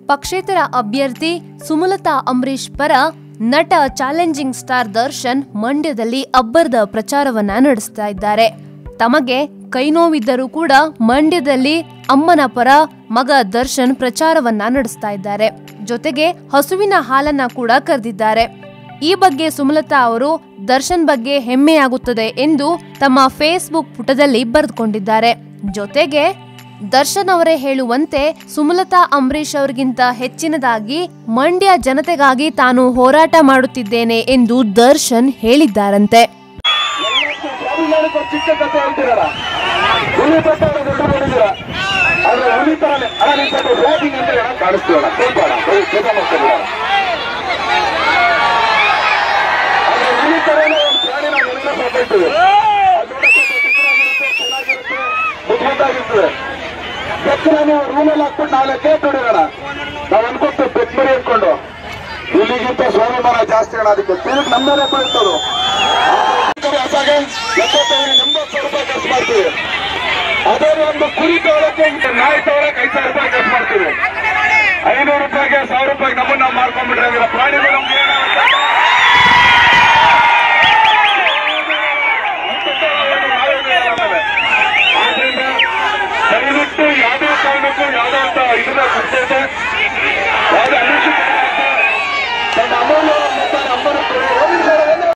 ಪಕ್ಷೇತರ ಅಭ್ಯರ್ಥಿ ಸುಮಲತಾ ಅಂಬರೀಶ್ ಪರ ನಟ ಚಾಲೆಂಜಿಂಗ್ ಸ್ಟಾರ್ ದರ್ಶನ್ ಮಂಡ್ಯದಲ್ಲಿ ಅಬ್ಬರದ ಪ್ರಚಾರವನ್ನ ನಡೆಸ್ತಾ ಇದ್ದಾರೆ ತಮಗೆ ಕೈ ನೋವಿದ್ದರೂ ಕೂಡ ಮಂಡ್ಯದಲ್ಲಿ ಅಮ್ಮನ ಪರ ಮಗ ದರ್ಶನ್ ಪ್ರಚಾರವನ್ನ ನಡೆಸ್ತಾ ಇದ್ದಾರೆ ಜೊತೆಗೆ ಹಸುವಿನ ಹಾಲನ್ನ ಕೂಡ ಕರೆದಿದ್ದಾರೆ ಈ ಬಗ್ಗೆ ಸುಮಲತಾ ಅವರು ದರ್ಶನ್ ಬಗ್ಗೆ ಹೆಮ್ಮೆಯಾಗುತ್ತದೆ ಎಂದು ತಮ್ಮ ಫೇಸ್ಬುಕ್ ಪುಟದಲ್ಲಿ ಬರೆದುಕೊಂಡಿದ್ದಾರೆ ಜೊತೆಗೆ ದರ್ಶನ್ ಅವರೇ ಹೇಳುವಂತೆ ಸುಮಲತಾ ಅಂಬರೀಶ್ ಅವರಿಗಿಂತ ಹೆಚ್ಚಿನದಾಗಿ ಮಂಡ್ಯ ಜನತೆಗಾಗಿ ತಾನು ಹೋರಾಟ ಮಾಡುತ್ತಿದ್ದೇನೆ ಎಂದು ದರ್ಶನ್ ಹೇಳಿದ್ದಾರಂತೆ ಎಲ್ಲಕ್ಕೂ ಸ್ವಾಭಿಮಾನಕ್ಕೆ ಒಂದು ಚಿಕ್ಕ ಕಥೆ ಹೇಳ್ತೀರಲ್ಲ ಹುಲಿ ಬೆಟ್ಟ ದೊಡ್ಡ ನೋಡಿದ್ದೀರ ಆದ್ರೆ ಹುಲಿ ತರನೇ ಅಲ್ಲ ನಿನ್ ಸ್ವಲ್ಪ ಬ್ಲಾಗಿಂಗ್ ಅಂತ ಹೇಳ ಕಾಣಿಸ್ತೀವಲ್ಲ ಸ್ವಲ್ಪ ಕೆಲಸ ಮಾಡ್ತೀವಿ ಆದ್ರೆ ಹುಲಿ ತರನೇ ಒಂದು ಪ್ರಾಣಿ ನಾವು ನೆನಪ ಸಾಕೈತೀವಿ ಅದು ನೋಡಕ್ಕೆ ಚಿಕ್ಕದಾಗಿರುತ್ತೆ, ಚೆನ್ನಾಗಿರುತ್ತೆ ಮುದ್ದಾಗಿರ್ತದೆ ಬೆಕ್ಕನ ನೀವು ರೂಮಲ್ಲಿ ಹಾಕ್ಬಿಟ್ಟು ನಾಳೆ ಕೇಕ್ ಹೊಡಿರೋಣ ನಾವು ಅನ್ಕೊತೀವಿ ಬೆಕ್ ಮರಿ ಅನ್ಕೊಂಡು ಹುಲಿಗಿಂತ ಸ್ವಾಭಿಮಾನ ಜಾಸ್ತಿ ಅಣ್ಣ ಅದಕ್ಕೆ ತಿರುಗಿ ನಮ್ಮದೇ ಬೀಳ್ತದು ಅಸಾಗೆ ಎಪ್ಪತ್ತೈದು ಎಂಬತ್ತು ಸಾವಿರ ರೂಪಾಯಿ ಖರ್ಚು ಮಾಡ್ತೀವಿ ಅದೇ ಒಂದು ಕುರಿ ತಗೊಳಕ್ಕೆ ನಾಯಿ ತಗೊಳಕ್ಕೆ ಐದು ಸಾವಿರ ರೂಪಾಯಿ ಖರ್ಚು ಮಾಡ್ತೀವಿ ಐನೂರು ರೂಪಾಯಿಗೆ ಸಾವಿರ ರೂಪಾಯಿ ನಮ್ಮನ್ನ ನಾವು ಮಾಡ್ಕೊಂಡ್ಬಿಟ್ರೆ ಹಂಗಿಲ್ಲ ಪ್ರಾಣಿಗಳು ನಮ್ಗೆ ಏನಾಗುತ್ತೆ? ಆದ್ರಿಂದ ದಯವಿಟ್ಟು ಯಾವುದೇ ಕಾರಣಕ್ಕೂ ಯಾವುದೋ ಅಂತ ಇದನ್ನ ಬಿಡ್ತೈತೆ